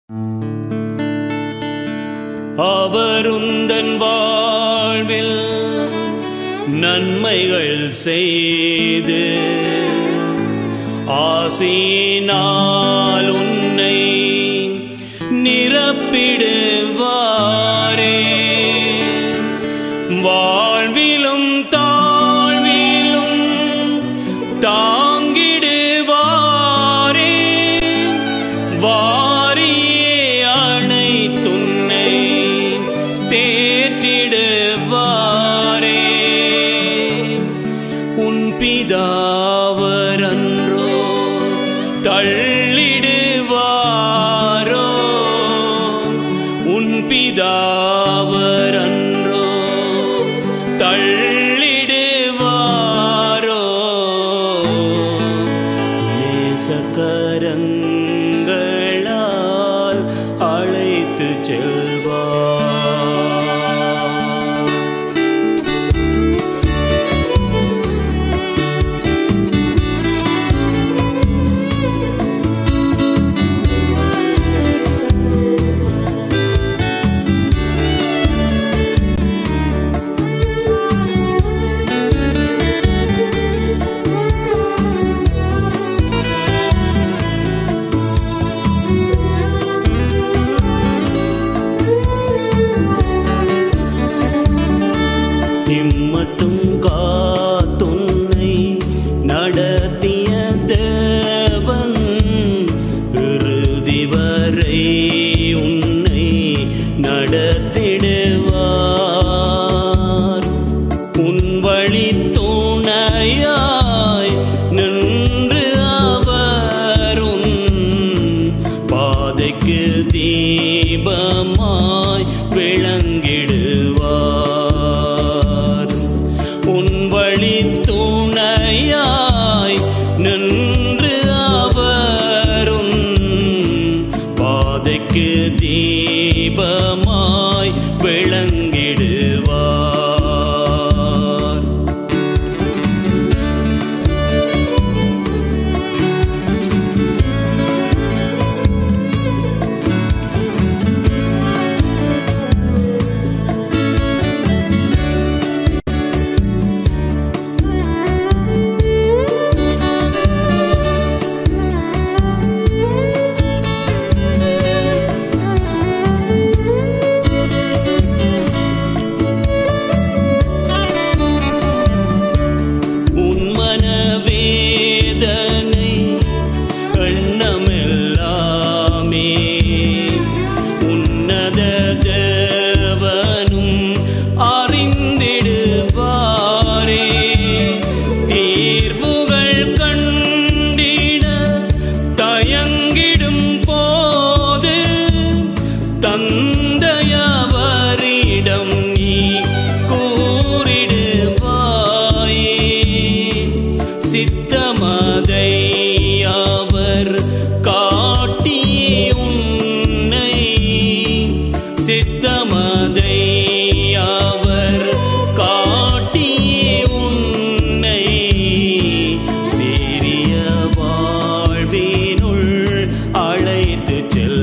அவருந்தன் வாழ்வில் நன்மைகள் செய்து ஆசினால் உன்னை நிரப்பிடுவாரே வாழ்விலும் தாழ்விலும் தாங்கிடுவாரே வாரியே அணைத்துன்னை தேற்றிடுவாரே உன் பிதாவரன்றோ தள்ளிடுவாரோ உன் பிதாவரன்றோ தள்ளிடுவாரோ நேசக்கரங்களால் அழைத்து செல்வார் இம்மட்டும் காத்துன்னை நடத்திய தேவன் இறுதி வரை உன்னை நடத்திடுவார் உன் வழி துணையாய் நின்று அவரும் பாதைக்கு தீபமாய் விளங்கிடுவார் உன் வழி துணையாய் நின்று அவரும் பாதைக்கு தீபமாய் விளங்கிடுவார் உன் மனவேதனை எண்ணமெல்லாமே உன்னத தேவனும் அறிந்திடுவாரே தீர்வுகள் கண்டிட தயங்கிடும் போது தந்தையவரிடம் நீ கூறிடுவாயே சித்தமதை அவர் காட்டியே உன்னை சித்தமதை அவர் காட்டியே உன்னை சிறிய வாழ்வினுள் அழைத்து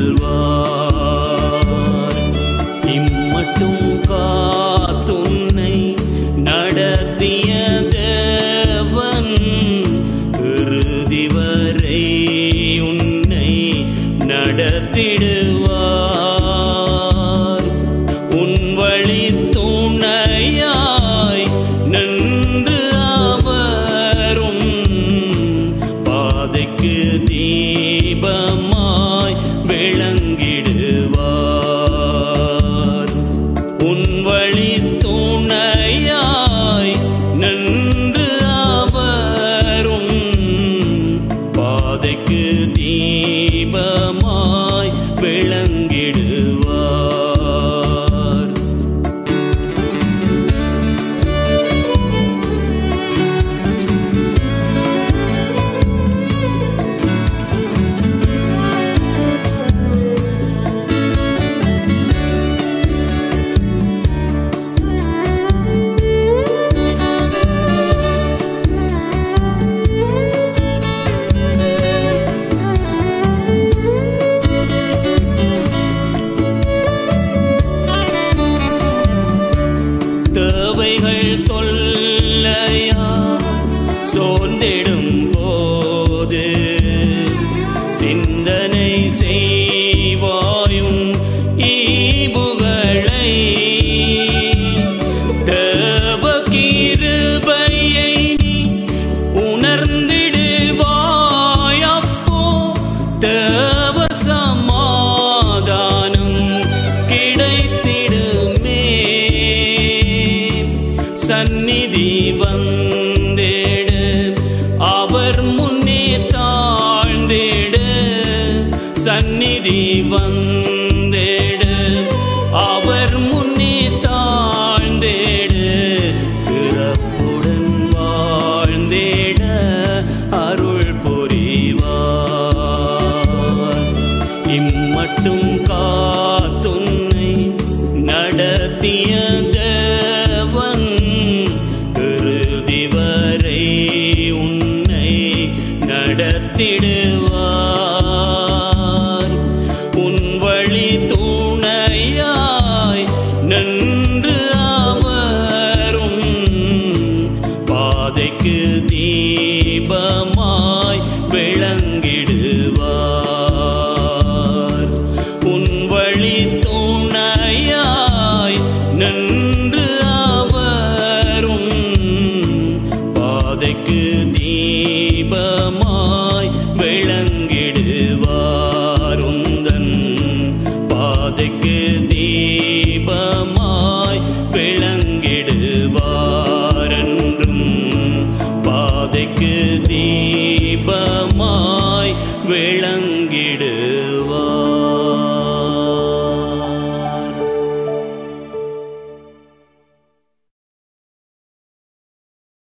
செல்வார் இம்மட்டும் காத்துன்னை நடத்திய தேவன் இறுதி வரை உன்னை நடத்திடுவார் உன் வழி துணையாய் நின்று அவரும் பாதைக்கு தீபமாய் விளங்கிடுவார் உன் வழி துணையாய் நின்று அவரும் பாதைக்கு தீபமாய் விளங்கிடுவார் Thank you. சந்நிதி வந்து